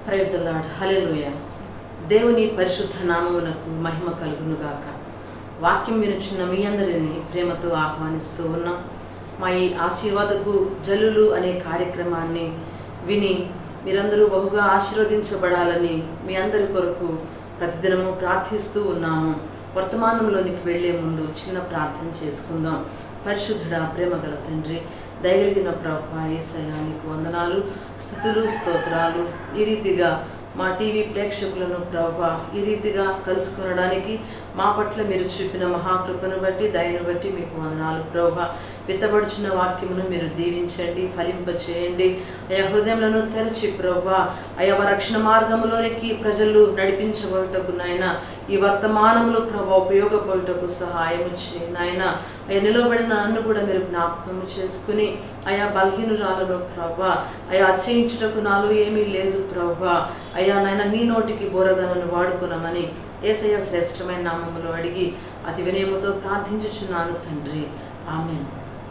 praise lord hallelujah దేవుని పరిశుద్ధ నామమునకు మహిమ కలుగును గాక వాక్యం వినుచున్న మీ అందరిని ప్రేమతో ఆహ్వానిస్తూ ఉన్నాం మా ఈ ఆశీర్వాదపు జల్లులు అనే కార్యక్రమాన్ని విని మీరందరూ బహుగా ఆశీర్వదించబడాలని మీ అందరి కొరకు ప్రతిదినము ప్రార్థిస్తూ ఉన్నాము వర్తమానంలోనికి వెళ్లే ముందు చిన్న ప్రార్థన చేసుకుందాం పరిశుద్ధుడా ప్రేమగల తండ్రి దయగలిగిన ప్రభా ఏసయానికి వందనాలు స్థుతులు స్తోత్రాలు ఈ రీతిగా మా టీవీ ప్రేక్షకులను ప్రభా ఈ రీతిగా కలుసుకొనడానికి మా పట్ల మీరు చూపిన మహాకృపను బట్టి దయను బట్టి మీకు వందనాలు ప్రభా విత్తబడుచున్న వాక్యమును మీరు దీవించండి ఫలింపచేయండి అయా హృదయంలో తెరచి ప్రభా అయా మా రక్షణ మార్గంలోనికి ప్రజలు నడిపించబోటకు నాయన ఈ వర్తమానంలో ప్రభా ఉపయోగపడుటకు సహాయం చేయండి నాయన అయ్యా నిలవబడిన నన్ను కూడా మీరు జ్ఞాపకం చేసుకుని అయా బలహీనురాలను ప్రభా అయా అచ్చయించుటకు నాలో ఏమీ లేదు ప్రభా అయా నాయన నీ నోటికి బోరగనను వాడుకున్నామని ఏసయ్య శ్రేష్టమైన నామములో అడిగి అతి వినయముతో ప్రార్థించుచున్నాను తండ్రి ఆమెన్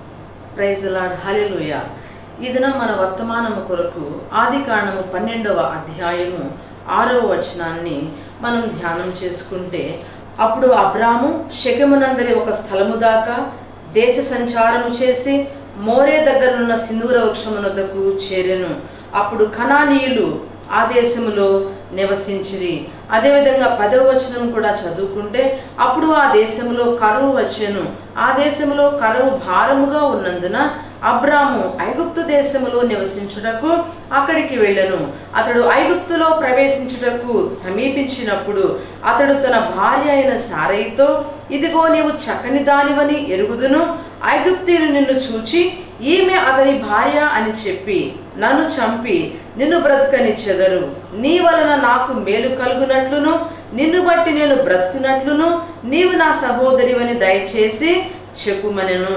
ప్రైజ్ లాడ్ హలెలుయ ఈ దినం మన వర్తమానము కొరకు ఆది కాండము పన్నెండవ అధ్యాయము ఆరవ వచనాన్ని మనం ధ్యానం చేసుకుంటే అప్పుడు అబ్రాము శకమునందరి ఒక స్థలము దాకా దేశ సంచారము చేసి మోరే దగ్గరున్న సింధూర వృక్షమునొద్దకు చేరెను అప్పుడు కణానీయులు ఆ దేశములో నివసించిరి అదేవిధంగా పదవ వచనం కూడా చదువుకుంటే అప్పుడు ఆ దేశంలో కరువు వచ్చెను ఆ దేశంలో కరువు భారముగా ఉన్నందున అబ్రాము ఐగుప్తు దేశములో నివసించుటకు అక్కడికి వెళ్ళను అతడు ఐగుప్తులో ప్రవేశించుటకు సమీపించినప్పుడు అతడు తన భార్య అయిన సారయితో ఇదిగో నీవు చక్కని దానివని ఎరుగుదును ఐగుప్తీలు నిన్ను చూచి ఈమె అతని భార్య అని చెప్పి నన్ను చంపి నిన్ను బ్రతకనిచ్చెదరు నీ వలన నాకు మేలు కలుగునట్లును నిన్ను బట్టి నేను బ్రతుకున్నట్లును నీవు నా సహోదరివని దయచేసి చెప్పుమనెను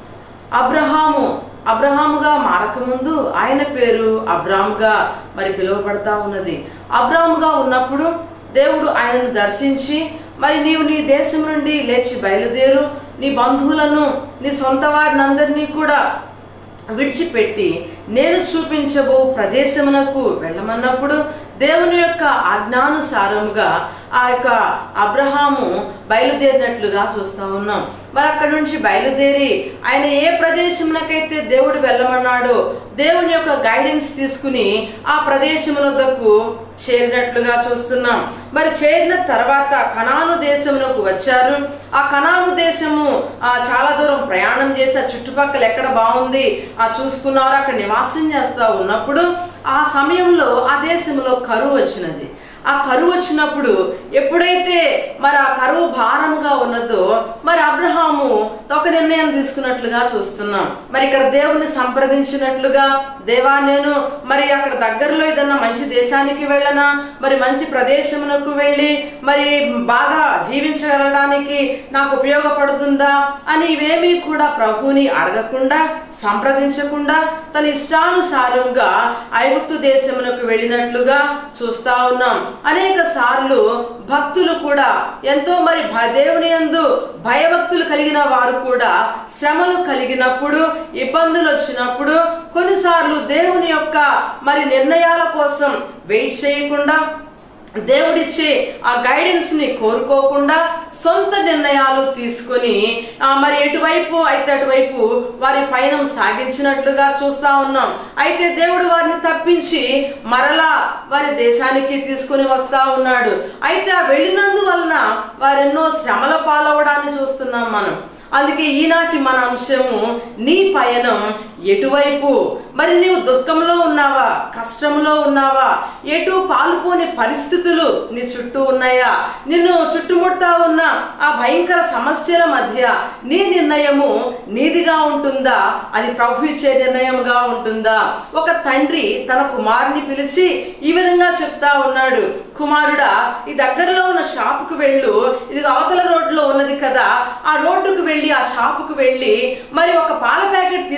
అబ్రహాము అబ్రహాముగా మారకముందు ఆయన పేరు అబ్రాముగా మరి పిలువబడతా ఉన్నది అబ్రాముగా ఉన్నప్పుడు దేవుడు ఆయనను దర్శించి మరి నీవు నీ దేశం నుండి లేచి బయలుదేరు నీ బంధువులను నీ సొంత వారిని అందరినీ కూడా విడిచిపెట్టి నేను చూపించబో ప్రదేశమునకు వెళ్ళమన్నప్పుడు దేవుని యొక్క ఆజ్ఞానుసారముగా ఆ యొక్క అబ్రహాము బయలుదేరినట్లుగా చూస్తా ఉన్నాం మరి అక్కడ నుంచి బయలుదేరి ఆయన ఏ ప్రదేశమునకైతే దేవుడు వెళ్ళమన్నాడో దేవుని యొక్క గైడెన్స్ తీసుకుని ఆ ప్రదేశమునకు చేరినట్లుగా చూస్తున్నాం మరి చేరిన తర్వాత కణాను దేశమునకు వచ్చారు ఆ కణాను దేశము ఆ చాలా దూరం ప్రయాణం చేసి ఆ చుట్టుపక్కల ఎక్కడ బాగుంది ఆ చూసుకున్నారు అక్కడ నివాసం చేస్తా ఉన్నప్పుడు ఆ సమయంలో ఆ దేశంలో కరువు వచ్చినది ఆ కరువు వచ్చినప్పుడు ఎప్పుడైతే మరి ఆ కరువు భారముగా ఉన్నదో మరి అబ్రహాము ఒక నిర్ణయం తీసుకున్నట్లుగా చూస్తున్నాం మరి ఇక్కడ దేవుని సంప్రదించినట్లుగా దేవా నేను మరి అక్కడ దగ్గరలో ఏదన్నా మంచి దేశానికి వెళ్ళనా మరి మంచి ప్రదేశమునకు వెళ్ళి మరి బాగా జీవించగలడానికి నాకు ఉపయోగపడుతుందా అని ఇవేమీ కూడా ప్రభుని అడగకుండా సంప్రదించకుండా తన ఇష్టానుసారంగా ఐగుప్తు దేశమునకు వెళ్ళినట్లుగా చూస్తా ఉన్నాం అనేక సార్లు భక్తులు కూడా ఎంతో మరి భ- దేవుని యందు భయభక్తులు కలిగిన వారు కూడా శ్రమలు కలిగినప్పుడు ఇబ్బందులు వచ్చినప్పుడు కొన్నిసార్లు దేవుని యొక్క మరి నిర్ణయాల కోసం వెయిట్ చేయకుండా దేవుడిచ్చే ఆ గైడెన్స్ ని కోరుకోకుండా సొంత నిర్ణయాలు తీసుకొని ఆ, మరి ఎటువైపు అయితే అటువైపు వారి పయనం సాగించినట్లుగా చూస్తా ఉన్నాం అయితే దేవుడు వారిని తప్పించి మరలా వారి దేశానికి తీసుకొని వస్తా ఉన్నాడు అయితే ఆ వెళ్ళినందువలన వారెన్నో శ్రమల పాలవడాన్ని చూస్తున్నాం మనం అందుకే ఈనాటి మన అంశము నీ పయనం ఎటువైపు మరి నీవు దుఃఖంలో ఉన్నావా కష్టంలో ఉన్నావా ఎటు పాల్పోని పరిస్థితులు నీ చుట్టూ ఉన్నాయా నిన్ను చుట్టుముడతా ఉన్న ఆ భయంకర సమస్యల మధ్య నీ నిర్ణయము నీదిగా ఉంటుందా అది ప్రభు ఇచ్చే నిర్ణయంగా ఉంటుందా ఒక తండ్రి తన కుమారుని పిలిచి ఈ విధంగా చెప్తా ఉన్నాడు కుమారుడా ఈ దగ్గరలో ఉన్న షాపుకు వెళ్ళు ఇది అవతల రోడ్లో ఉన్నది కదా ఆ రోడ్డుకు వెళ్ళి ఆ షాపుకు వెళ్ళి మరి ఒక పాల ప్యాకెట్ తీసుకొని రా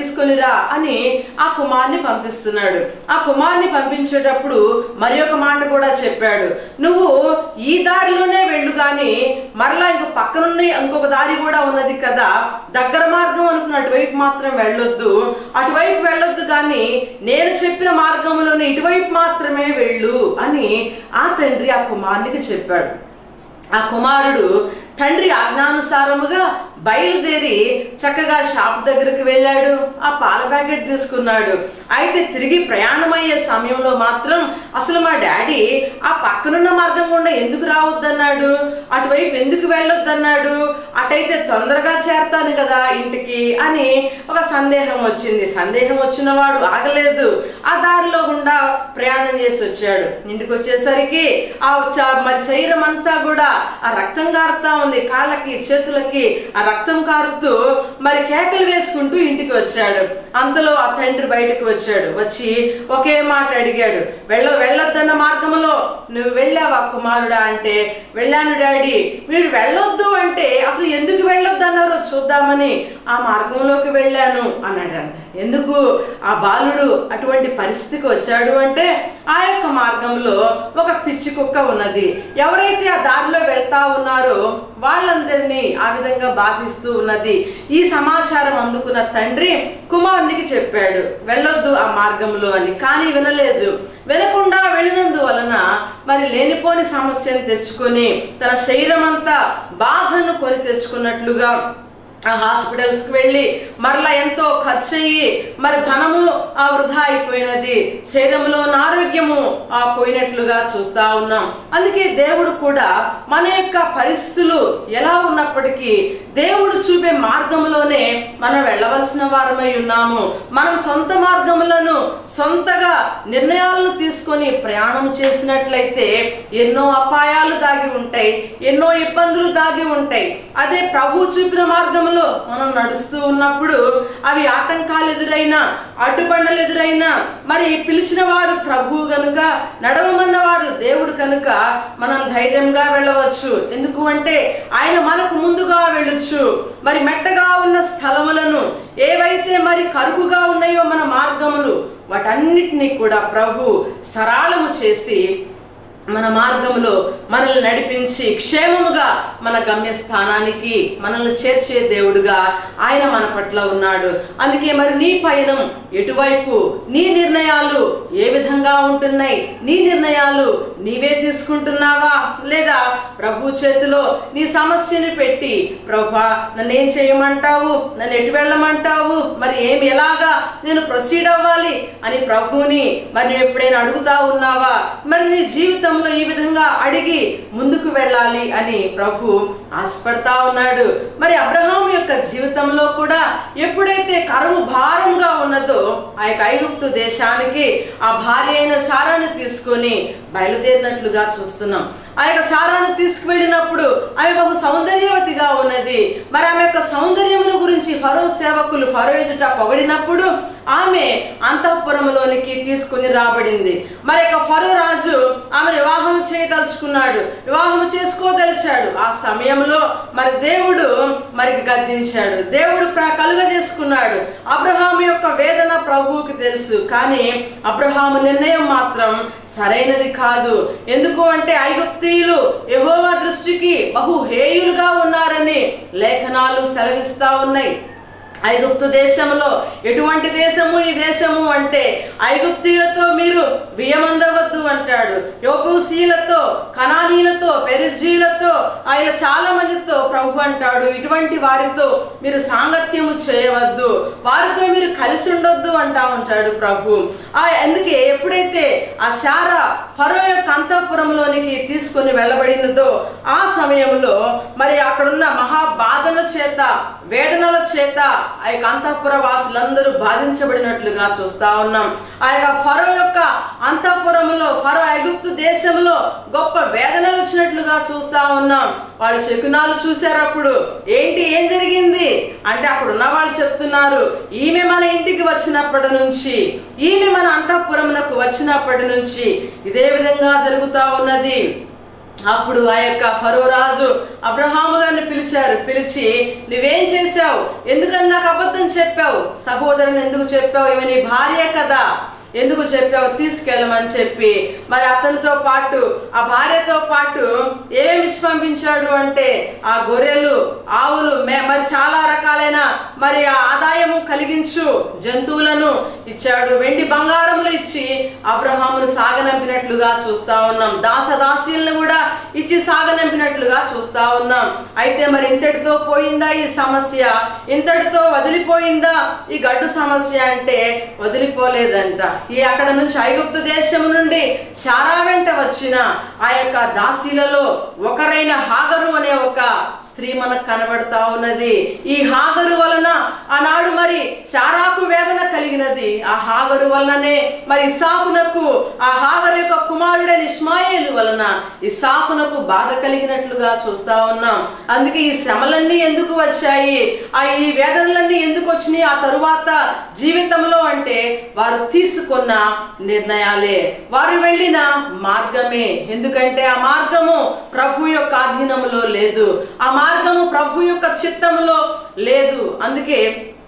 వెళ్ళుగా అని ఆ కుమార్ని పంపిస్తున్నాడు ఆ కుమార్ని పంపించేటప్పుడు మరి ఒక మాట కూడా చెప్పాడు నువ్వు ఈ దారిలోనే వెళ్ళు గాని మరలా ఇంక పక్కనున్న ఇంకొక దారి కూడా ఉన్నది కదా దగ్గర మార్గం అనుకున్న అటువైపు మాత్రం వెళ్ళొద్దు అటువైపు వెళ్ళొద్దు కానీ నేను చెప్పిన మార్గంలోనే ఇటువైపు మాత్రమే వెళ్ళు అని ఆ తండ్రి ఆ కుమారునికి చెప్పాడు ఆ కుమారుడు తండ్రి ఆజ్ఞానుసారముగా బయలుదేరి చక్కగా షాప్ దగ్గరికి వెళ్ళాడు ఆ పాల ప్యాకెట్ తీసుకున్నాడు అయితే తిరిగి ప్రయాణమయ్యే సమయంలో మాత్రం అసలు మా డాడీ ఆ పక్కనున్న మార్గం గుండా ఎందుకు రావద్దన్నాడు అటువైపు ఎందుకు వెళ్ళొద్దన్నాడు అటైతే తొందరగా చేరతాను కదా ఇంటికి అని ఒక సందేహం వచ్చింది సందేహం వచ్చిన వాడు ఆగలేదు ఆ దారిలో గుండా ప్రయాణం చేసి వచ్చాడు ఇంటికి వచ్చేసరికి ఆ చ- మరి శరీరం అంతా కూడా ఆ రక్తం కారుతా ఉంది కాళ్ళకి చేతులకి ఆ రక్తం కారుతూ మరి కేకలు వేసుకుంటూ ఇంటికి వచ్చాడు అంతలో ఆ తండ్రి బయటకు వచ్చాడు వచ్చి ఒకే మాట అడిగాడు వెళ్ళ వెళ్ళొద్దన్న మార్గంలో నువ్వు వెళ్ళావా కుమారుడా అంటే వెళ్ళాను డాడీ వీడు వెళ్ళొద్దు అంటే అసలు ఎందుకు వెళ్ళొద్దు అన్నారో చూద్దామని ఆ మార్గంలోకి వెళ్ళాను అన్నాడంట ఎందుకు ఆ బాలుడు అటువంటి పరిస్థితికి వచ్చాడు అంటే ఆ యొక్క మార్గంలో ఒక పిచ్చి కుక్క ఉన్నది ఎవరైతే ఆ దారిలో వెళ్తా ఉన్నారో వాళ్ళందరినీ ఆ విధంగా బాధిస్తూ ఉన్నది ఈ సమాచారం అందుకున్న తండ్రి కుమారునికి చెప్పాడు వెళ్ళొద్దు ఆ మార్గంలో అని కానీ వినలేదు వినకుండా వెళ్ళినందు వలన మరి లేనిపోని సమస్యను తెచ్చుకొని తన శరీరం అంతా బాధను కొని తెచ్చుకున్నట్లుగా ఆ హాస్పిటల్స్ కి వెళ్ళి మరలా ఎంతో ఖర్చు అయ్యి మరి ధనము ఆ వృధా అయిపోయినది శరీరంలో ఉన్న ఆరోగ్యము ఆ పోయినట్లుగా చూస్తా ఉన్నాం అందుకే దేవుడు కూడా మన యొక్క పరిస్థితులు ఎలా ఉన్నప్పటికీ దేవుడు చూపే మార్గంలోనే మనం వెళ్ళవలసిన వారమై ఉన్నాము మనం సొంత మార్గములను సొంతగా నిర్ణయాలను తీసుకొని ప్రయాణం చేసినట్లయితే ఎన్నో అపాయాలు దాగి ఉంటాయి ఎన్నో ఇబ్బందులు దాగి ఉంటాయి అదే ప్రభు చూపిన మార్గంలో మనం నడుస్తూ ఉన్నప్పుడు అవి ఆటంకాలు ఎదురైనా అడ్డుబండలు ఎదురైనా మరి పిలిచిన వారు ప్రభువు గనుక నడవమన్న వారు దేవుడు కనుక మనం ధైర్యంగా వెళ్ళవచ్చు ఎందుకు అంటే ఆయన మనకు ముందుగా వెళ్ళొచ్చు మరి మెట్టగా ఉన్న స్థలములను ఏవైతే మరి కరుకుగా ఉన్నాయో మన మార్గములు వాటన్నిటినీ కూడా ప్రభు సరాళము చేసి మన మార్గంలో మనల్ని నడిపించి క్షేమముగా మన గమ్యస్థానానికి మనల్ని చేర్చే దేవుడుగా ఆయన మన పట్ల ఉన్నాడు అందుకే మరి నీ పయనం ఎటువైపు నీ నిర్ణయాలు ఏ విధంగా ఉంటున్నాయి నీ నిర్ణయాలు నీవే తీసుకుంటున్నావా లేదా ప్రభు చేతిలో నీ సమస్యని పెట్టి ప్రభా నన్ను ఏం చేయమంటావు నన్ను ఎటు వెళ్ళమంటావు మరి ఏమి ఎలాగా నేను ప్రొసీడ్ అవ్వాలి అని ప్రభువుని మరి నువ్వు ఎప్పుడైనా అడుగుతా ఉన్నావా మరి నీ జీవితంలో ఈ విధంగా అడిగి ముందుకు వెళ్ళాలి అని ప్రభు ఆశపడతా ఉన్నాడు మరి అబ్రహాం యొక్క జీవితంలో కూడా ఎప్పుడైతే కరువు భారంగా ఉన్నదో ఆ యొక్క ఐగుప్తు దేశానికి ఆ భార్య అయిన సారాన్ని తీసుకొని బయలుదేరినట్లుగా చూస్తున్నాం ఆ యొక్క సారాన్ని తీసుకువెళ్ళినప్పుడు ఆమె బహు సౌందర్యవతిగా ఉన్నది మరి ఆమె యొక్క సౌందర్యమును గురించి ఫరో సేవకులు ఫరో ఎదుట పొగడినప్పుడు ఆమె అంతఃపురంలోనికి తీసుకుని రాబడింది మరి యొక్క ఫరో రాజు ఆమె వివాహం చేయదలుచుకున్నాడు వివాహం చేసుకోదలిచాడు ఆ సమయంలో మరి దేవుడు మరి గద్దించాడు దేవుడు ప్ర- కలుగజేసుకున్నాడు అబ్రహాము యొక్క వేదన ప్రభువుకి తెలుసు కానీ అబ్రహాము నిర్ణయం మాత్రం సరైనది కాదు ఎందుకు అంటే ఐగుప్తీయులు యెహోవా దృష్టికి బహు హేయులుగా ఉన్నారని లేఖనాలు సెలవిస్తా ఉన్నాయి ఐగుప్తు దేశంలో ఎటువంటి దేశము ఈ దేశము అంటే ఐగుప్తీయులతో మీరు బియ్యమందవద్దు అంటాడు యోపుసీలతో కనానీలతో పెరిజీలతో ఆయన చాలా మందితో ప్రభు అంటాడు ఇటువంటి వారితో మీరు సాంగత్యము చేయవద్దు వారితో మీరు కలిసి ఉండొద్దు అంటా ఉంటాడు ప్రభు ఆ అందుకే ఎప్పుడైతే ఆ శార ఫరో యొక్క అంతఃపురంలోనికి తీసుకొని వెళ్ళబడినదో ఆ సమయంలో మరి అక్కడున్న మహా బాధల చేత వేదనల చేత ఆ యొక్క అంతఃపుర వాసులందరూ బాధించబడినట్లుగా చూస్తా ఉన్నాం ఆ యొక్క ఫరో యొక్క అంతఃపురంలో ఫరో ఐగుప్తు దేశంలో గొప్ప వేదనలు వచ్చినట్లుగా చూస్తా ఉన్నాం వాళ్ళు శకునాలు చూశారు అప్పుడు ఏంటి ఏం జరిగింది అంటే అక్కడ ఉన్న వాళ్ళు చెప్తున్నారు ఈమె మన ఇంటికి వచ్చినప్పటి నుంచి ఈమె మన అంతఃపురమునకు వచ్చినప్పటి నుంచి ఇదే విధంగా జరుగుతా ఉన్నది అప్పుడు ఆ యొక్క ఫరో రాజు అబ్రహాము గారిని పిలిచారు పిలిచి నువ్వేం చేశావు ఎందుకని నాకు అబద్ధం చెప్పావు సహోదరుని ఎందుకు చెప్పావు ఇవి నీ భార్య కదా ఎందుకు చెప్పావు తీసుకెళ్ళమని చెప్పి మరి అతనితో పాటు ఆ భార్యతో పాటు ఏమేమి ఇచ్చి పంపించాడు అంటే ఆ గొర్రెలు ఆవులు మే- మరి చాలా రకాలైన మరి ఆ ఆదాయము కలిగించు జంతువులను ఇచ్చాడు వెండి బంగారములు ఇచ్చి అబ్రహామును సాగనంపినట్లుగా చూస్తా ఉన్నాం దాసదాసీలను కూడా ఇచ్చి సాగనంపినట్లుగా చూస్తా ఉన్నాం అయితే మరి ఇంతటితో పోయిందా ఈ సమస్య ఇంతటితో వదిలిపోయిందా ఈ గడ్డు సమస్య అంటే వదిలిపోలేదంట ఈ అక్కడ నుంచి ఐగుప్తు దేశం నుండి శారా వెంట వచ్చిన ఆ యొక్క దాసీలలో ఒకరైన హాగరు అనే ఒక స్త్రీ మనకు కనబడతా ఉన్నది ఈ హాగరు వలన ఆనాడు మరి శారాకు వేదన కలిగినది ఆ హాగరు వలననే మరి ఇసాకునకు ఆ హాగరు యొక్క కుమారుడైన ఇస్మాయేలు వలన ఇసాకునకు బాధ కలిగినట్లుగా చూస్తా ఉన్నాం అందుకే ఈ శ్రమలన్నీ ఎందుకు వచ్చాయి ఆ ఈ వేదనలన్నీ ఎందుకు వచ్చినాయి ఆ తరువాత జీవితంలో అంటే వారు తీసుకున్న నిర్ణయాలే వారు వెళ్ళిన మార్గమే ఎందుకంటే ఆ మార్గము ప్రభు యొక్క ఆధీనములో లేదు ఆ మార్గము ప్రభు యొక్క చిత్తములో లేదు అందుకే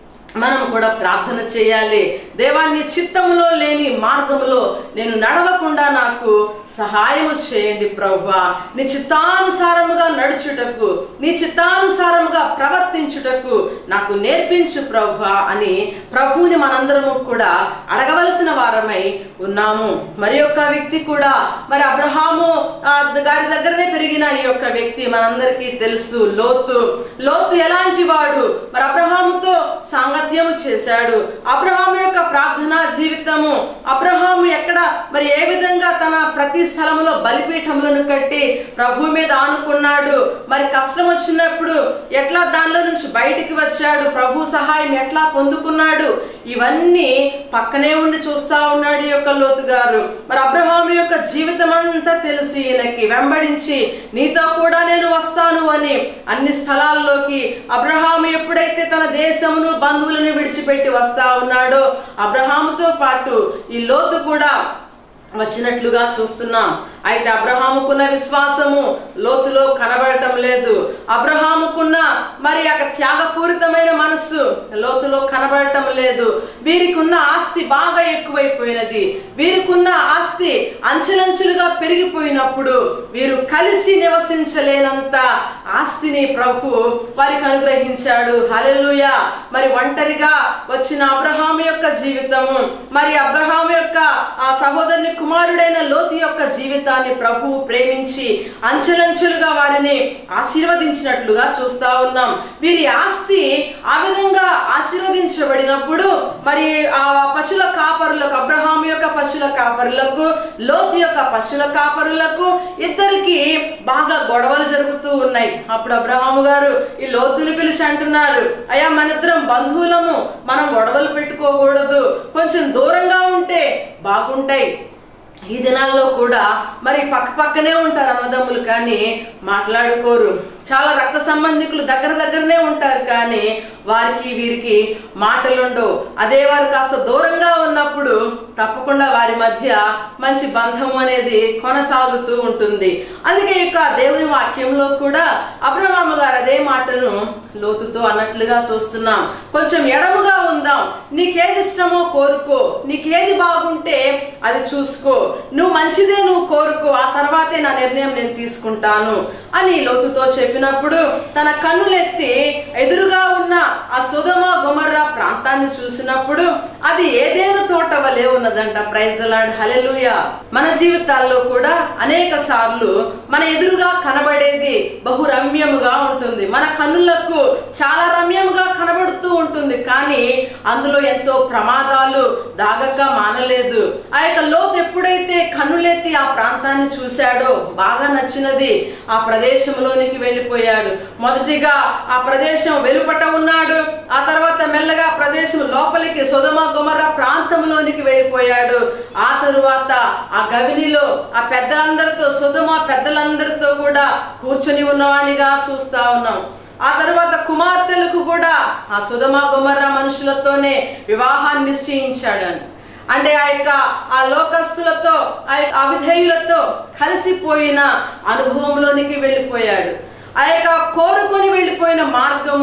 మనం కూడా ప్రార్థన చేయాలి దేవాన్ని చిత్తములో లేని మార్గములో నేను నడవకుండా నాకు సహాయము చేయండి ప్రభువా నీ చిత్తానుసారముగా నడుచుటకు నీ చిత్తానుసారముగా ప్రవర్తించుటకు నాకు నేర్పించు ప్రభువా అని ప్రభువుని మనందరము కూడా అడగవలసిన వారమై ఉన్నాము మరి యొక్క వ్యక్తి కూడా మరి అబ్రహాము ఆ, గారి దగ్గరనే పెరిగిన ఈ యొక్క వ్యక్తి మనందరికీ తెలుసు లోతు లోతు ఎలాంటి వాడు మరి అబ్రహాముతో సాంగత్యము చేశాడు అబ్రహాము యొక్క ప్రార్థనా జీవితము అబ్రహాము ఎక్కడ మరి ఏ విధంగా తన ప్రతి స్థలములో బలిపీఠములను కట్టి ప్రభు మీద ఆనుకున్నాడు మరి కష్టం వచ్చినప్పుడు ఎట్లా దానిలో నుంచి బయటికి వచ్చాడు ప్రభు సహాయం ఎట్లా పొందుకున్నాడు ఇవన్నీ పక్కనే ఉండి చూస్తా ఉన్నాడు ఈ యొక్క లోతు గారు మరి అబ్రహాము యొక్క జీవితం అంతా తెలుసు ఈయనకి వెంబడించి నీతో కూడా నేను వస్తాను అని అన్ని స్థలాల్లోకి అబ్రహాము ఎప్పుడైతే తన దేశమును బంధువులను విడిచిపెట్టి వస్తా ఉన్నాడో అబ్రహాముతో పాటు ఈ లోతు కూడా వచ్చినట్లుగా చూస్తున్నాం అయితే అబ్రహాముకున్న విశ్వాసము లోతులో కనబడటం లేదు అబ్రహాముకున్న మరి యొక్క త్యాగపూరితమైన మనస్సు లోతులో కనబడటం లేదు వీరికున్న ఆస్తి బాగా ఎక్కువైపోయినది వీరికున్న ఆస్తి అంచెలంచెలుగా పెరిగిపోయినప్పుడు వీరు కలిసి నివసించలేనంత ఆస్తిని ప్రభు వారికి అనుగ్రహించాడు హల్లెలూయ మరి ఒంటరిగా వచ్చిన అబ్రహాము యొక్క జీవితము మరి అబ్రహాము యొక్క ఆ సహోదరుని కుమారుడైన లోతు యొక్క జీవితాన్ని ప్రభు ప్రేమించి అంచెలంచెలుగా వారిని ఆశీర్వదించినట్లుగా చూస్తా ఉన్నాం వీరి ఆస్తి ఆ విధంగా ఆశీర్వదించబడినప్పుడు మరి ఆ పశుల కాపరులకు అబ్రహాం యొక్క పశుల కాపరులకు లోతు యొక్క పశుల కాపరులకు ఇద్దరికి బాగా గొడవలు జరుగుతూ ఉన్నాయి అప్పుడు అబ్రహాము గారు ఈ లోతుని పిలిచి అంటున్నారు అయ్యా మన ఇద్దరం బంధువులము మనం గొడవలు పెట్టుకోకూడదు కొంచెం దూరంగా ఉంటే బాగుంటాయి ఈ దినాల్లో కూడా మరి పక్క పక్కనే ఉంటారు అన్నదమ్ములు కానీ మాట్లాడుకోరు చాలా రక్త సంబంధికులు దగ్గర దగ్గరనే ఉంటారు కానీ వారికి వీరికి మాటలుండవు అదే వారు కాస్త దూరంగా ఉన్నప్పుడు తప్పకుండా వారి మధ్య మంచి బంధం అనేది కొనసాగుతూ ఉంటుంది అందుకే ఇక దేవుని వాక్యంలో కూడా అబ్రహాము గారు అదే మాటను లోతుతో అన్నట్లుగా చూస్తున్నాం కొంచెం ఎడముగా ఉందాం నీకేది ఇష్టమో కోరుకో నీకేది బాగుంటే అది చూసుకో నువ్వు మంచిదే నువ్వు కోరుకో ఆ తర్వాతే నా నిర్ణయం నేను తీసుకుంటాను అని లోతుతో చెప్పినప్పుడు తన కన్నులెత్తి ఎదురుగా ఉన్న ఆ సుధమ గుమర్రా ప్రాంతాన్ని చూసినప్పుడు అది ఏదేను తోట వలె ఉన్నదంట ప్రైజలాడ్ హలెలుయ మన జీవితాల్లో కూడా అనేక సార్లు మన ఎదురుగా కనబడేది బహు రమ్యముగా ఉంటుంది మన కన్నులకు చాలా రమ్యముగా కనబడుతూ ఉంటుంది కానీ అందులో ఎంతో ప్రమాదాలు దాగక మానలేదు ఆ యొక్క లోతు ఎప్పుడైతే కన్నులెత్తి ఆ ప్రాంతాన్ని చూశాడో బాగా నచ్చినది ఆ ప్రదేశంలోనికి వెళ్ళిపోయాడు మొదటిగా ఆ ప్రదేశం వెలుపట ఉన్నాడు ఆ తర్వాత మెల్లగా ఆ ప్రదేశం లోపలికి సుధమ గుమర ప్రాంతంలోనికి వెళ్ళిపోయాడు ఆ తరువాత ఆ గవినిలో ఆ పెద్దలందరితో సుధమ పెద్దలందరితో కూడా కూర్చొని ఉన్నవానిగా చూస్తా ఉన్నాం ఆ తర్వాత కుమార్తెలకు కూడా ఆ సుధమ గుమర్ర మనుషులతోనే వివాహాన్ని నిశ్చయించాడని అంటే ఆ యొక్క ఆ లోకస్తులతో ఆ యొక్క అవిధేయులతో కలిసిపోయిన అనుభవంలోనికి వెళ్ళిపోయాడు ఆ యొక్క కోరుకొని వెళ్ళిపోయిన మార్గము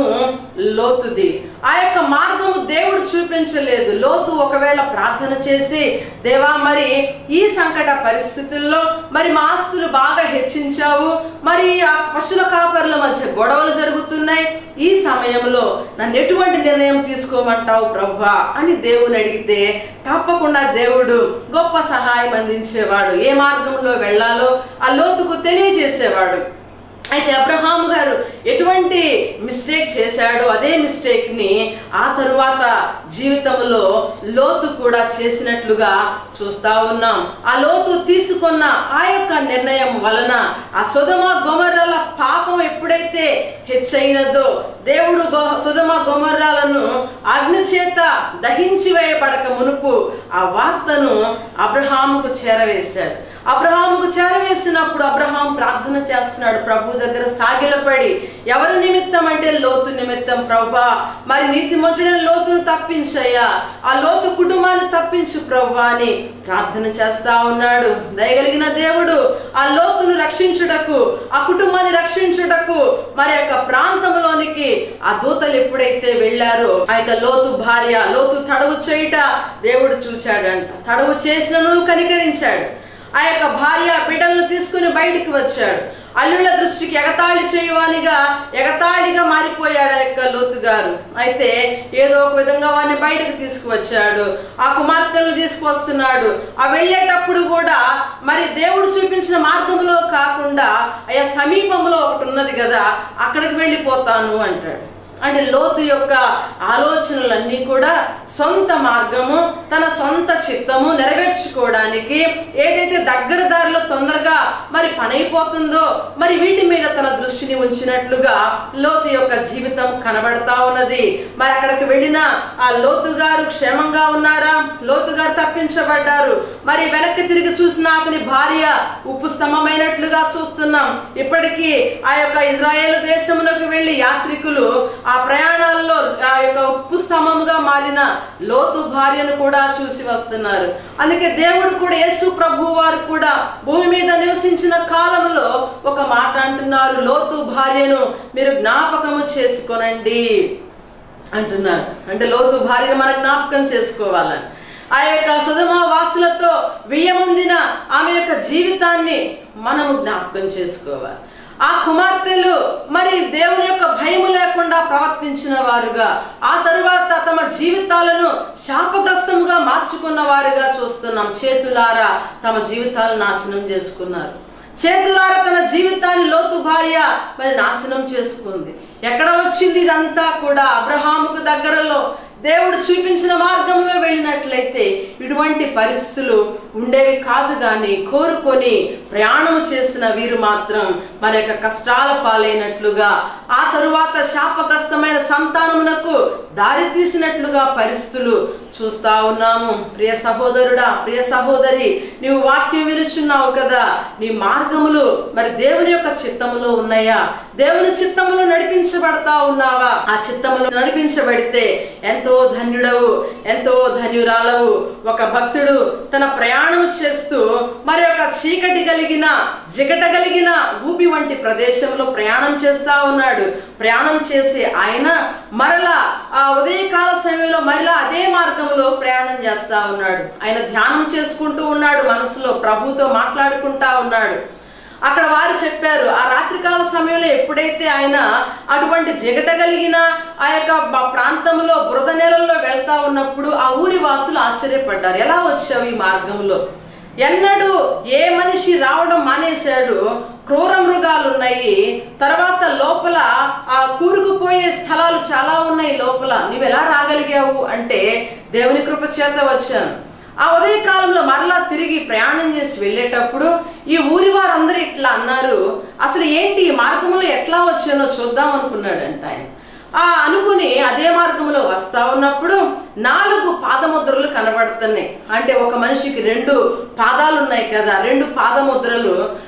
లోతుది ఆ యొక్క మార్గము దేవుడు చూపించలేదు లోతు ఒకవేళ ప్రార్థన చేసి దేవా మరి ఈ సంకట పరిస్థితుల్లో మరి మా ఆస్తులు బాగా హెచ్చించావు మరి ఆ పశువుల కాపర్ల మధ్య గొడవలు జరుగుతున్నాయి ఈ సమయంలో నన్ను ఎటువంటి నిర్ణయం తీసుకోమంటావు ప్రభా అని దేవుని అడిగితే తప్పకుండా దేవుడు గొప్ప సహాయం అందించేవాడు ఏ మార్గంలో వెళ్ళాలో ఆ లోతుకు తెలియజేసేవాడు అయితే అబ్రహాము గారు ఎటువంటి మిస్టేక్ చేశాడో అదే మిస్టేక్ ని ఆ తరువాత జీవితంలో లోతు కూడా చేసినట్లుగా చూస్తా ఉన్నాం ఆ లోతు తీసుకున్న ఆ యొక్క నిర్ణయం వలన ఆ సుధమ గొమర్రల పాపం ఎప్పుడైతే హెచ్చయినదో దేవుడు గో- సుధమ గొమర్రాలను అగ్ని చేత దహించి వేయబడక మునుపు ఆ వార్తను అబ్రహాముకు చేరవేశాడు అబ్రహాముకు చేరవేసినప్పుడు అబ్రహాం ప్రార్థన చేస్తున్నాడు ప్రభు దగ్గర సాగిలపడి ఎవరి నిమిత్తం అంటే లోతు నిమిత్తం ప్రభా మరి నీతిమంతుడైన లోతును తప్పించయ్యా ఆ లోతు కుటుంబాన్ని తప్పించు ప్రభా అని ప్రార్థన చేస్తా ఉన్నాడు దయగలిగిన దేవుడు ఆ లోతును రక్షించుటకు ఆ కుటుంబాన్ని రక్షించుటకు మరి యొక్క ప్రాంతంలోనికి ఆ దూతలు ఎప్పుడైతే వెళ్ళారో ఆ యొక్క లోతు భార్య లోతు తడవు చేయుట దేవుడు చూచాడంట తడవు చేసినను కనికరించాడు ఆ యొక్క భార్య బిడ్డలను తీసుకుని బయటికి వచ్చాడు అల్లుళ్ళ దృష్టికి ఎగతాళి చేయువానిగా ఎగతాళిగా మారిపోయాడు ఆ యొక్క లోతు గారు అయితే ఏదో ఒక విధంగా వాడిని బయటకు తీసుకువచ్చాడు ఆ కుమార్తెను తీసుకువస్తున్నాడు ఆ వెళ్ళేటప్పుడు కూడా మరి దేవుడు చూపించిన మార్గంలో కాకుండా అయ్యా సమీపంలో ఒకటి ఉన్నది కదా అక్కడికి వెళ్ళిపోతాను అంటాడు అంటే లోతు యొక్క ఆలోచనలన్నీ కూడా సొంత మార్గము తన సొంత చిత్తము నెరవేర్చుకోవడానికి ఏదైతే దగ్గర దారిలో తొందరగా మరి పని అయిపోతుందో మరి వీటి మీద తన దృష్టిని ఉంచినట్లుగా లోతు యొక్క జీవితం కనబడతా ఉన్నది మరి అక్కడికి వెళ్ళిన ఆ లోతు గారు క్షేమంగా ఉన్నారా లోతు గారు తప్పించబడ్డారు మరి వెనక్కి తిరిగి చూసిన అతని భార్య ఉప్పు స్తంభమైనట్లుగా చూస్తున్నాం ఇప్పటికీ ఆ యొక్క ఇజ్రాయేల్ దేశంలోకి వెళ్లి యాత్రికులు ఆ ప్రయాణాల్లో ఆ యొక్క ఉప్పు స్తంభముగా మారిన లోతు భార్యను కూడా చూసి వస్తున్నారు అందుకే దేవుడు కూడా యేసు ప్రభు వారు కూడా భూమి మీద నివసించిన కాలంలో ఒక మాట అంటున్నారు లోతు భార్యను మీరు జ్ఞాపకము చేసుకోనండి అంటున్నాడు అంటే లోతు భార్యను మన జ్ఞాపకం చేసుకోవాలని ఆ యొక్క సుధమ వాసులతో వియ్యముందిన ఆమె యొక్క జీవితాన్ని మనము జ్ఞాపకం చేసుకోవాలి ఆ కుమార్తెలు మరి దేవుని యొక్క భయము లేకుండా ప్రవర్తించిన వారుగా ఆ తరువాత తమ జీవితాలను శాపగ్రస్తముగా మార్చుకున్న వారుగా చూస్తున్నాం చేతులారా తమ జీవితాలను నాశనం చేసుకున్నారు చేతులారా తన జీవితాన్ని లోతు భార్య మరి నాశనం చేసుకుంది ఎక్కడ వచ్చింది ఇదంతా కూడా అబ్రహాముకు దగ్గరలో దేవుడు చూపించిన మార్గంలో వెళ్ళినట్లయితే ఇటువంటి పరిస్థితులు ఉండేవి కాదు గాని కోరుకొని ప్రయాణం చేసిన వీరు మాత్రం మన యొక్క కష్టాల పాలైనట్లుగా ఆ తరువాత శాపగ్రస్తమైన సంతానమునకు దారి తీసినట్లుగా పరిస్థితులు చూస్తా ఉన్నాము ప్రియ సహోదరుడా ప్రియ సహోదరి నీవు వాక్యం వినుచున్నావు కదా నీ మార్గములు మరి దేవుని యొక్క చిత్తములో ఉన్నాయా దేవుని చిత్తములో నడిపించబడతా ఉన్నావా ఆ చిత్తములో నడిపించబడితే ఎంతో ధన్యుడవు ఎంతో ధన్యురాలవు ఒక భక్తుడు తన ప్రయాణం చేస్తూ మరి ఒక చీకటి కలిగిన జిగట కలిగిన ఊపి వంటి ప్రదేశంలో ప్రయాణం చేస్తా ఉన్నాడు ప్రయాణం చేసి ఆయన మరలా ఆ ఉదయకాల సమయంలో మరలా అదే మార్గంలో ప్రయాణం చేస్తా ఉన్నాడు ఆయన ధ్యానం చేసుకుంటూ ఉన్నాడు మనసులో ప్రభుతో మాట్లాడుకుంటా ఉన్నాడు అక్కడ వారు చెప్పారు ఆ రాత్రికాల సమయంలో ఎప్పుడైతే ఆయన అటువంటి జిగట కలిగిన ఆ యొక్క బ- ప్రాంతంలో బురద నేలల్లో వెళ్తా ఉన్నప్పుడు ఆ ఊరి వాసులు ఆశ్చర్యపడ్డారు ఎలా వచ్చావు ఈ మార్గంలో ఎన్నడూ ఏ మనిషి రావడం మానేశాడు క్రూర మృగాలు ఉన్నాయి తర్వాత లోపల ఆ కూరుకుపోయే స్థలాలు చాలా ఉన్నాయి లోపల నువ్వు ఎలా రాగలిగావు అంటే దేవుని కృప చేత వచ్చాను ఆ ఉదయ కాలంలో మరలా తిరిగి ప్రయాణం చేసి వెళ్ళేటప్పుడు ఈ ఊరి వారందరూ ఇట్లా అన్నారు అసలు ఏంటి ఈ మార్గంలో ఎట్లా వచ్చానో చూద్దాం అనుకున్నాడంట ఆయన ఆ అనుకుని అదే మార్గంలో వస్తా ఉన్నప్పుడు నాలుగు పాదముద్రలు కనబడుతున్నాయి అంటే ఒక మనిషికి రెండు పాదాలు ఉన్నాయి కదా రెండు పాదముద్రలు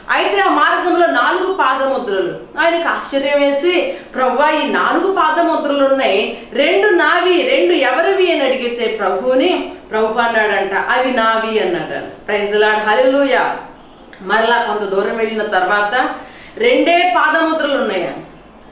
అయితే ఆ మార్గంలో నాలుగు పాదముద్రలు ఆయనకు ఆశ్చర్యం వేసి ప్రభు ఈ నాలుగు పాదముద్రలు ఉన్నాయి రెండు నావి రెండు ఎవరివి అని అడిగితే ప్రభువుని ప్రభు అన్నాడంట అవి నావి అన్నాడు ప్రైజ్ లాడ్ హల్లెలూయ మరలా కొంత దూరం వెళ్ళిన తర్వాత రెండే పాదముద్రలు ఉన్నాయండి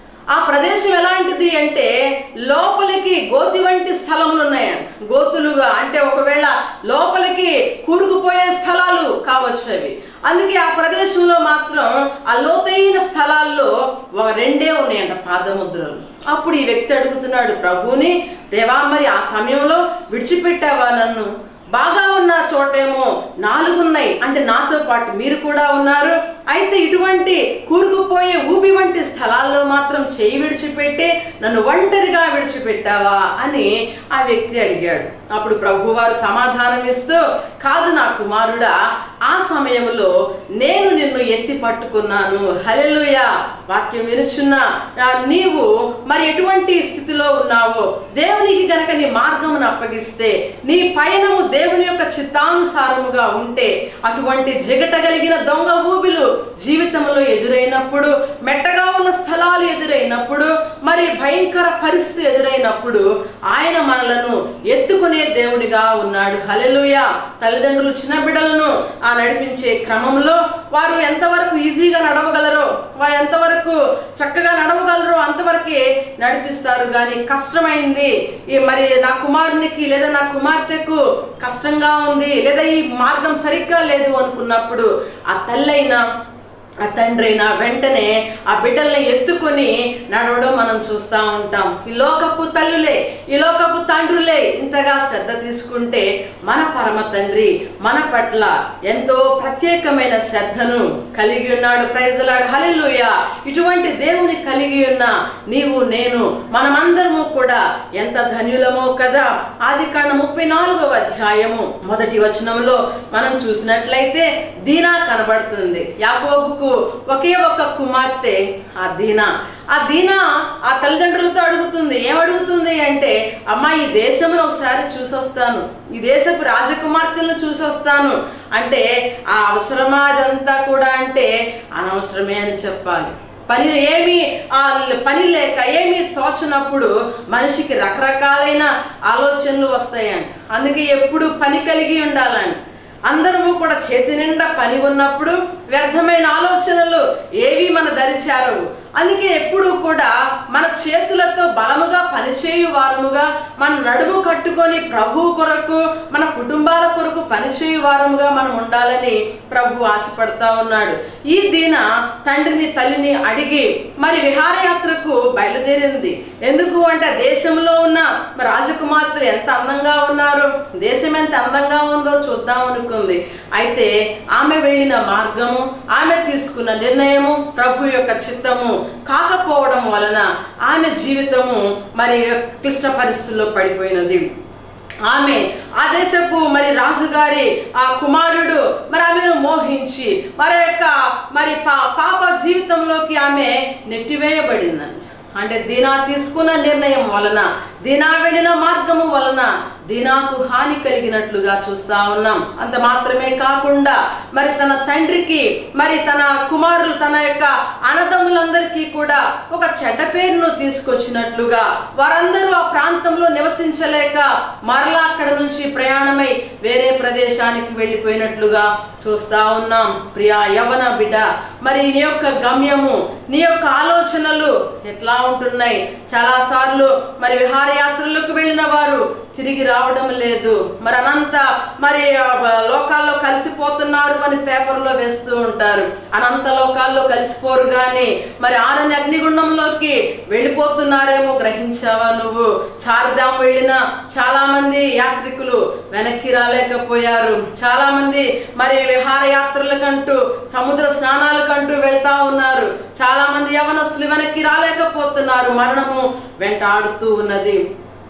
ఆ ప్రదేశం ఎలాంటిది అంటే లోపలికి గోతి వంటి స్థలములు ఉన్నాయండి గోతులుగా అంటే ఒకవేళ లోపలికి కూరుకుపోయే స్థలాలు కావచ్చు అవి అందుకే ఆ ప్రదేశంలో మాత్రం ఆ లోతైన స్థలాల్లో ఒక రెండే ఉన్నాయంట పాదముద్రలు అప్పుడు ఈ వ్యక్తి అడుగుతున్నాడు ప్రభుని దేవా మరి ఆ సమయంలో విడిచిపెట్టావా నన్ను బాగా ఉన్న చోటేమో నాలుగున్నాయి అంటే నాతో పాటు మీరు కూడా ఉన్నారు అయితే ఇటువంటి కూరుకుపోయే ఊబి వంటి స్థలాల్లో మాత్రం చేయి విడిచిపెట్టి నన్ను ఒంటరిగా విడిచిపెట్టావా అని ఆ వ్యక్తి అడిగాడు అప్పుడు ప్రభువారు సమాధానం ఇస్తూ కాదు నా కుమారుడా ఆ సమయంలో నేను నిన్ను ఎత్తి పట్టుకున్నాను హలెలుయ వాక్యం వినుచున్న ఆ, నీవు మరి ఎటువంటి స్థితిలో ఉన్నావో దేవునికి గనక నీ మార్గమును అప్పగిస్తే నీ పయనము దేవుని యొక్క చిత్తానుసారముగా ఉంటే అటువంటి జిగటగలిగిన దొంగ ఊబిలు జీవితంలో ఎదురైనప్పుడు మెట్టగా ఉన్న స్థలాలు ఎదురైనప్పుడు మరి భయంకర పరిస్థితి ఎదురైనప్పుడు ఆయన మనలను ఎత్తుకునే దేవుడిగా ఉన్నాడు హలెలుయ తల్లిదండ్రులు చిన్న బిడ్డలను ఆ నడిపించే క్రమంలో వారు ఎంతవరకు ఈజీగా నడవగలరో వారు ఎంతవరకు చక్కగా నడవగలరో అంతవరకే నడిపిస్తారు కానీ కష్టమైంది ఈ మరి నా కుమారునికి లేదా నా కుమార్తెకు కష్టంగా ఉంది లేదా ఈ మార్గం సరిగ్గా లేదు అనుకున్నప్పుడు ఆ తల్లైనా ఆ తండ్రైనా వెంటనే ఆ బిడ్డల్ని ఎత్తుకొని నడవడం మనం చూస్తా ఉంటాం ఈ లోకపు తల్లులే ఈ లోకపు తండ్రులే ఇంతగా శ్రద్ధ తీసుకుంటే మన పరమ తండ్రి మన పట్ల ఎంతో ప్రత్యేకమైన శ్రద్ధను కలిగి ఉన్నాడు ప్రైజలాడు హల్లెలూయ ఇటువంటి దేవుని కలిగి ఉన్న నీవు నేను మనమందరము కూడా ఎంత ధన్యులమో కదా ఆది కాండ ముప్పై నాలుగవ అధ్యాయము మొదటి వచనంలో మనం చూసినట్లయితే దీనా కనబడుతుంది యాకోబుకు ఒకే ఒక కుమార్తె ఆ దీనా ఆ దీనా ఆ తల్లిదండ్రులతో అడుగుతుంది ఏం అడుగుతుంది అంటే అమ్మా ఈ దేశంలో ఒకసారి చూసొస్తాను ఈ దేశపు రాజకుమార్తెలను చూసొస్తాను అంటే ఆ అవసరమా అదంతా కూడా అంటే అనవసరమే అని చెప్పాలి పని ఏమి ఆ పని లేక ఏమి తోచనప్పుడు మనిషికి రకరకాలైన ఆలోచనలు వస్తాయండి అందుకే ఎప్పుడు పని కలిగి ఉండాలండి అందరము కూడా చేతి నిండా పని ఉన్నప్పుడు వ్యర్థమైన ఆలోచనలు ఏవి మన దరిచారవు అందుకే ఎప్పుడు కూడా మన చేతులతో బలముగా పనిచేయు వారముగా మన నడుము కట్టుకొని ప్రభు కొరకు మన కుటుంబాల కొరకు పనిచేయు వారముగా మనం ఉండాలని ప్రభు ఆశపడతా ఉన్నాడు ఈ దీన తండ్రిని తల్లిని అడిగి మరి విహారయాత్రకు బయలుదేరింది ఎందుకు అంటే దేశంలో ఉన్న మరి రాజకుమార్తెలు ఎంత అందంగా ఉన్నారు దేశం ఎంత అందంగా ఉందో చూద్దాం అనుకుంది అయితే ఆమె వెళ్ళిన మార్గము ఆమె తీసుకున్న నిర్ణయము ప్రభు యొక్క చిత్తము కాకపోవడం వలన ఆమె జీవితము మరి క్లిష్ట పరిస్థితుల్లో పడిపోయినది ఆమె ఆ దేశపు మరి రాజుగారి ఆ కుమారుడు మరి ఆమెను మోహించి మరి యొక్క మరి పా- పాప జీవితంలోకి ఆమె నెట్టివేయబడిందండి అంటే దీనా తీసుకున్న నిర్ణయం వలన దీనా వెళ్ళిన మార్గము వలన దీనాకు హాని కలిగినట్లుగా చూస్తా ఉన్నాం అంత మాత్రమే కాకుండా మరి తన తండ్రికి మరి తన కుమారులు తన యొక్క అన్నదమ్ములందరికీ కూడా ఒక చెడ్డ పేరును తీసుకొచ్చినట్లుగా వారందరూ ఆ ప్రాంతంలో నివసించలేక మరలా అక్కడ నుంచి ప్రయాణమై వేరే ప్రదేశానికి వెళ్ళిపోయినట్లుగా చూస్తా ఉన్నాం ప్రియా యవన బిడ్డ మరి నీ యొక్క గమ్యము నీ యొక్క ఆలోచనలు ఎట్లా ఉంటున్నాయి చాలా సార్లు మరి విహారయాత్రలకు వెళ్ళిన వారు తిరిగి రావడం లేదు మరి అనంత మరి ఆ, లోకాల్లో కలిసిపోతున్నారు అని పేపర్లో వేస్తూ ఉంటారు అనంత లోకాల్లో కలిసిపోరు గాని మరి ఆరని అగ్నిగుండంలోకి వెళ్ళిపోతున్నారేమో గ్రహించావా నువ్వు చార్ధాం వెళ్ళిన చాలా మంది యాత్రికులు వెనక్కి రాలేకపోయారు చాలా మంది మరి విహారయాత్రలకంటూ సముద్ర స్నానాలకంటూ వెళ్తా ఉన్నారు చాలా మంది యవనస్తులు వెనక్కి రాలేకపోతున్నారు మరణము వెంటాడుతూ ఉన్నది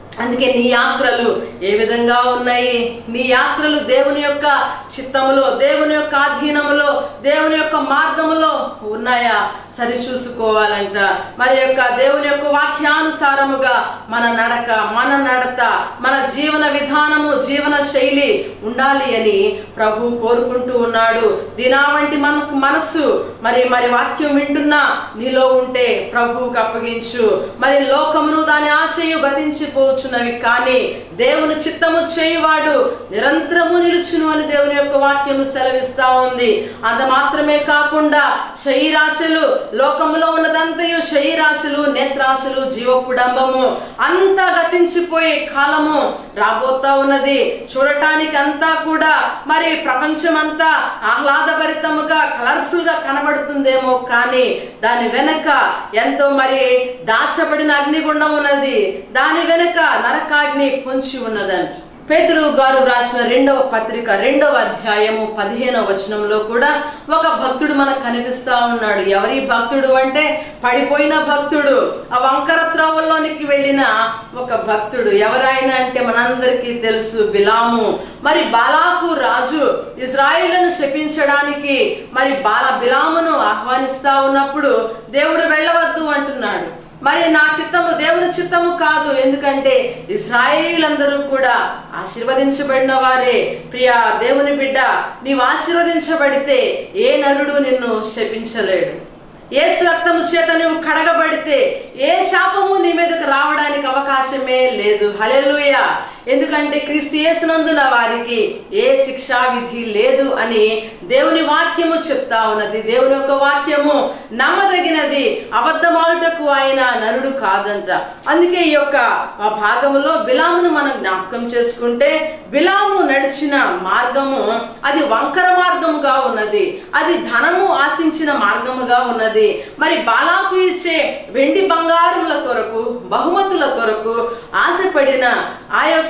అందుకే నీ యాత్రలు ఏ విధంగా ఉన్నాయి నీ యాత్రలు దేవుని యొక్క చిత్తములో దేవుని యొక్క ఆధీనములో దేవుని యొక్క మార్గములో ఉన్నాయా సరి చూసుకోవాలంట మరి యొక్క దేవుని యొక్క వాక్యానుసారముగా మన నడక మన నడత మన జీవన విధానము జీవన శైలి ఉండాలి అని ప్రభు కోరుకుంటూ ఉన్నాడు దినా వంటి మనకు మనస్సు మరి మరి వాక్యం వింటున్నా నీలో ఉంటే ప్రభువుకు అప్పగించు మరి లోకమును దాని ఆశయు గతించిపోవచ్చున్నవి కానీ దేవుని చిత్తము చేయువాడు నిరంతరము నిలుచును అని దేవుని యొక్క వాక్యము సెలవిస్తా ఉంది అంత మాత్రమే కాకుండా శరీరాశలు లోకములో ఉన్నదంతయు శరీరాశలు నేత్రాశలు జీవపుడంబము అంతా గతించిపోయే కాలము రాబోతా ఉన్నది చూడటానికి అంతా కూడా మరి ప్రపంచం అంతా ఆహ్లాదభరితముగా కలర్ఫుల్ గా కనబడుతుందేమో కానీ దాని వెనక ఎంతో మరి దాచబడిన అగ్నిగుండం ఉన్నది దాని వెనక నరకాగ్ని పొంచి ఉన్నదంట పేతురు గారు రాసిన రెండవ పత్రిక రెండవ అధ్యాయము పదిహేనవ వచనంలో కూడా ఒక భక్తుడు మనకు కనిపిస్తా ఉన్నాడు ఎవరి భక్తుడు అంటే పడిపోయిన భక్తుడు ఆ వంకర త్రోవల్లోనికి వెళ్ళిన ఒక భక్తుడు ఎవరైనా అంటే మనందరికీ తెలుసు బిలాము మరి బాలాకు రాజు ఇజ్రాయిలను శపించడానికి మరి బాల బిలామును ఆహ్వానిస్తా ఉన్నప్పుడు దేవుడు వెళ్ళవద్దు అంటున్నాడు మరి నా చిత్తము దేవుని చిత్తము కాదు ఎందుకంటే ఇస్రాయేలీలందరూ కూడా ఆశీర్వదించబడిన వారే ప్రియా దేవుని బిడ్డ నీవు ఆశీర్వదించబడితే ఏ నరుడు నిన్ను శపించలేడు ఏ రక్తము చేత నువ్వు కడగబడితే ఏ శాపము నీ మీదకు రావడానికి అవకాశమే లేదు హలెలుయ ఎందుకంటే క్రీస్తు యేసునందున వారికి ఏ శిక్షా విధి లేదు అని దేవుని వాక్యము చెప్తా ఉన్నది దేవుని యొక్క వాక్యము నమ్మదగినది అబద్ధమాడుటకు ఆయన నరుడు కాదంట అందుకే ఈ యొక్క ఆ భాగములో బిలామును మనం జ్ఞాపకం చేసుకుంటే బిలాము నడిచిన మార్గము అది వంకర మార్గముగా ఉన్నది అది ధనము ఆశించిన మార్గముగా ఉన్నది మరి బాలాకు ఇచ్చే వెండి బంగారుల కొరకు బహుమతుల కొరకు ఆశపడిన ఆ యొక్క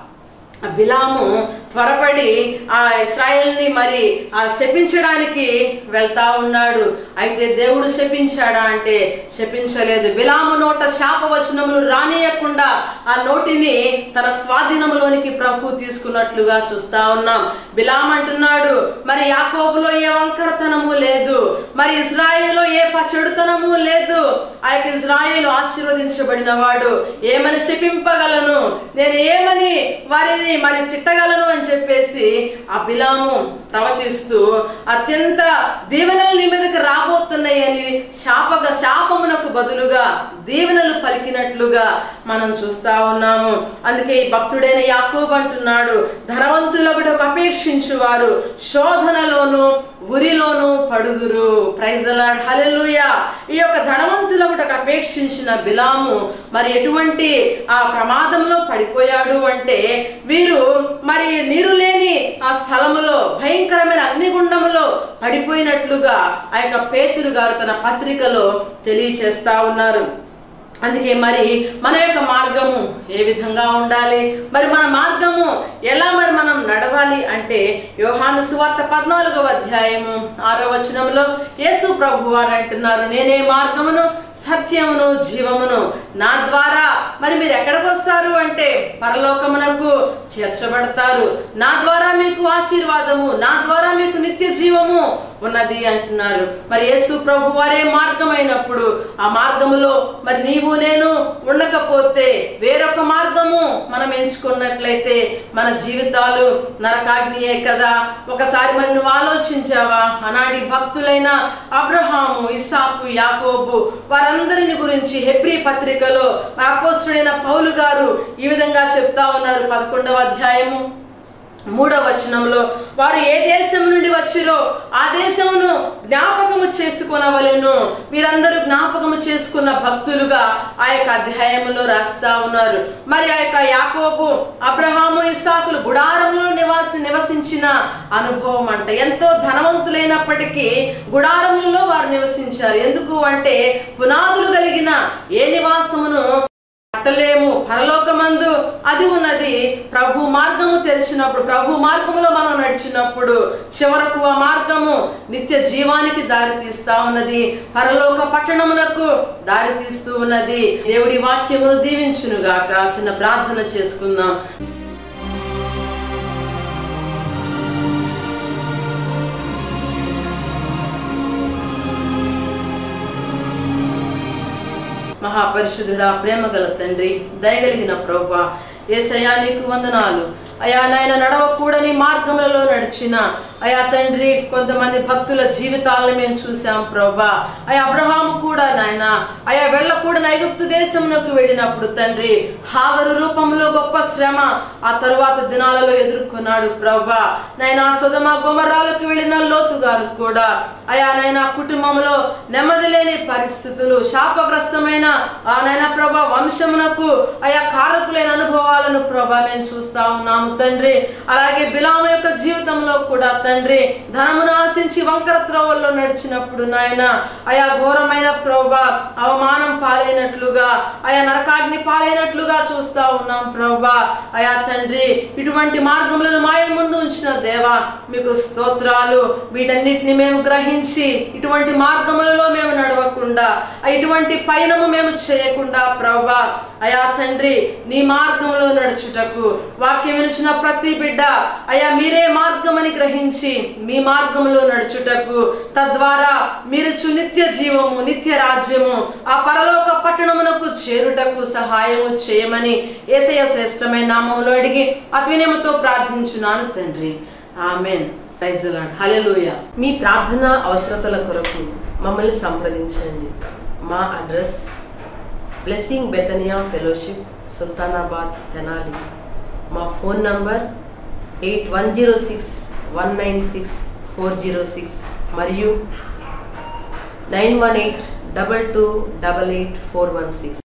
బిలాము త్వరపడి ఆ ఇస్రాయల్ని మరి ఆ శపించడానికి వెళ్తా ఉన్నాడు అయితే దేవుడు శపించాడా అంటే శపించలేదు బిలాము నోట శాపవచనములు రానియకుండా ఆ నోటిని తన స్వాధీనంలోనికి ప్రభు తీసుకున్నట్లుగా చూస్తా ఉన్నాం బిలాం అంటున్నాడు మరి యాకోబులో ఏ వంకరతనము లేదు మరి ఇజ్రాయేల్లో ఏ చెడుతనము లేదు ఆ యొక్క ఇజ్రాయేల్ ఆశీర్వదించబడిన వాడు ఏమని శపింపగలను నేను ఏమని వారిని మరి తిట్టగలను అని చెప్పేసి ఆ బిలాము ప్రవచిస్తూ అత్యంత దీవెనలు నీ మీదకి రాబోతున్నాయని శాపక శాపమునకు బదులుగా దీవెనలు పలికినట్లుగా మనం చూస్తా ఉన్నాము అందుకే ఈ భక్తుడైన యాకోబు అంటున్నాడు ధనవంతులకు అపేక్షించు వారు శోధనలోను ఉరిలోను పడుదురు ప్రైజలాడ్ హలెలుయా ఈ యొక్క ధనవంతులకు అపేక్షించిన బిలాము మరి ఎటువంటి ఆ ప్రమాదంలో పడిపోయాడు అంటే వీరు మరి నీరు లేని ఆ స్థలములో భయంకరమైన అగ్నిగుండములో పడిపోయినట్లుగా ఆ యొక్క పేతురు గారు తన పత్రికలో తెలియచేస్తా ఉన్నారు అందుకే మరి మన యొక్క మార్గము ఏ విధంగా ఉండాలి మరి మన మార్గము ఎలా మరి మనం నడవాలి అంటే యోహాను సువార్త పద్నాలుగవ అధ్యాయము ఆరో వచనంలో యేసు ప్రభు వారు అంటున్నారు నేనే మార్గమును సత్యమును జీవమును నా ద్వారా మరి మీరు ఎక్కడికి వస్తారు అంటే పరలోకమునకు చేర్చబడతారు నా ద్వారా మీకు ఆశీర్వాదము నా ద్వారా మీకు నిత్య జీవము ఉన్నది అంటున్నారు మరి యేసు ప్రభు వారే మార్గమైనప్పుడు ఆ మార్గములో మరి నీవు నేను ఉండకపోతే వేరొక మార్గము మనం ఎంచుకున్నట్లయితే మన జీవితాలు నరకాగ్నియే కదా ఒకసారి మరి నువ్వు ఆలోచించావా ఆనాటి భక్తులైన అబ్రహాము ఇసాకు యాకోబు వారందరిని గురించి హెబ్రి పత్రికలో అపోస్తుడైన పౌలు గారు ఈ విధంగా చెప్తా ఉన్నారు పదకొండవ అధ్యాయము మూడవ వచనంలో వారు ఏ దేశం నుండి వచ్చిరో ఆ దేశమును జ్ఞాపకము చేసుకునవలెను మీరందరూ జ్ఞాపకము చేసుకున్న భక్తులుగా ఆ యొక్క అధ్యాయములో రాస్తా ఉన్నారు మరి ఆ యొక్క యాకోబు అబ్రహాము ఇసాకులు గుడారంలో నివాసి నివసించిన అనుభవం అంట ఎంతో ధనవంతులైనప్పటికీ గుడారములలో వారు నివసించారు ఎందుకు అంటే పునాదులు కలిగిన ఏ నివాసమును పట్టలేము పరలోకమందు అది ఉన్నది ప్రభు మార్గము తెరిచినప్పుడు ప్రభు మార్గములో మనం నడిచినప్పుడు చివరకు ఆ మార్గము నిత్య జీవానికి దారి తీస్తా ఉన్నది పరలోక పట్టణమునకు దారి తీస్తూ ఉన్నది దేవుడి వాక్యమును దీవించును గాక చిన్న ప్రార్థన చేసుకుందాం మహాపరిశుద్ధుడా ప్రేమ గల తండ్రి దయగలిగిన ప్రభా ఏసయ్యా నీకు వందనాలు అయా నాయన నడవకూడని మార్గములలో నడిచిన అయా తండ్రి కొంతమంది భక్తుల జీవితాలను మేము చూసాం ప్రభా అయా అబ్రహాము కూడా నాయన అయా వెళ్ళకూడని ఐగుప్తు దేశంలోకి వెళ్ళినప్పుడు తండ్రి హాగరు రూపంలో గొప్ప శ్రమ ఆ తరువాత దినాలలో ఎదుర్కొన్నాడు ప్రభా నాయన సుధమ గుమరాలకు వెళ్ళిన లోతు గారు కూడా అయా నాయన కుటుంబంలో నెమ్మది లేని పరిస్థితులు శాపగ్రస్తమైన ఆ నాయన ప్రభా వంశమునకు అయా కారకులైన అనుభవాలను ప్రభా మేము చూస్తా ఉన్నాము తండ్రి అలాగే బిలాము యొక్క జీవితంలో కూడా తండ్రి ధనమును ఆశించి వంకర త్రోవల్లో నడిచినప్పుడు నాయన అయా ఘోరమైన ప్రభా అవమానం పాలైనట్లుగా అయా నరకాగ్ని పాలైనట్లుగా చూస్తా ఉన్నాం ప్రభా అయా తండ్రి ఇటువంటి మార్గములను మాయ ముందు ఉంచిన దేవా మీకు స్తోత్రాలు వీటన్నిటిని మేము గ్రహించి ఇటువంటి మార్గములలో మేము నడవకుండా ఇటువంటి పయనము మేము చేయకుండా ప్రభా అయా తండ్రి నీ మార్గంలో నడుచుటకు వాక్యం వినిచిన ప్రతి బిడ్డ అయా మీరే మార్గమని గ్రహించి మీ మార్గంలో నడుచుటకు తద్వారా మీరు నిత్య జీవము నిత్య రాజ్యము ఆ పరలోక పట్టణమునకు చేరుటకు సహాయము చేయమని ఏసయ శ్రేష్టమైన నామంలో అడిగి అత్వినయముతో ప్రార్థించున్నాను తండ్రి ఆమెన్ హలెలూయ మీ ప్రార్థన అవసరతల కొరకు మమ్మల్ని సంప్రదించండి మా address blessing Bethania fellowship Sultanabad Tenali మా phone number eight one zero six one nine six four zero six మరియు nine one eight double two double eight four one six